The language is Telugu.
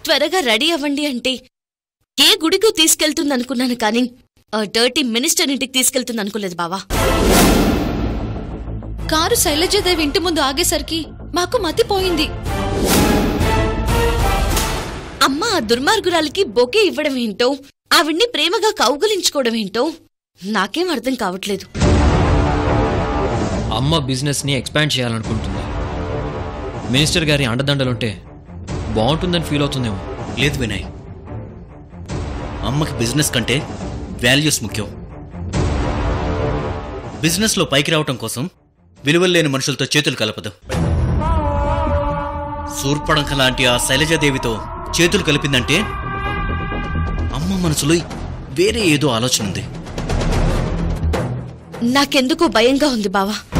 త్వరగా రెడీ అవ్వండి అంటే ఏ గుడికి తీసుకెళ్తుంది అనుకున్నాను కానీ ఆ డర్టీ మినిస్టర్ ఇంటికి తీసుకెళ్తుంది అనుకోలేదు బావా కారు శైలజాదేవి ఇంటి ముందు ఆగేసరికి మాకు మతిపోయింది అమ్మ ఆ దుర్మార్గురాలికి బొకే ఇవ్వడం ఏంటో ఆవిడ్ని ప్రేమగా కౌగులించుకోవడం ఏంటో నాకేం అర్థం కావట్లేదు అమ్మ బిజినెస్ని ఎక్స్పాండ్ చేయాలనుకుంటుంది మినిస్టర్ గారి అండదండలుంటే బాగుంటుందని ఫీల్ అవుతుందేమో లేదు వినయ్ అమ్మకి బిజినెస్ కంటే వాల్యూస్ ముఖ్యం బిజినెస్లో పైకి రావటం కోసం విలువలు లేని మనుషులతో చేతులు కలపదు సూర్పడంక లాంటి ఆ శైలజాదేవితో చేతులు కలిపిందంటే అమ్మ మనసులో వేరే ఏదో ఆలోచన ఉంది నాకెందుకో భయంగా ఉంది బావా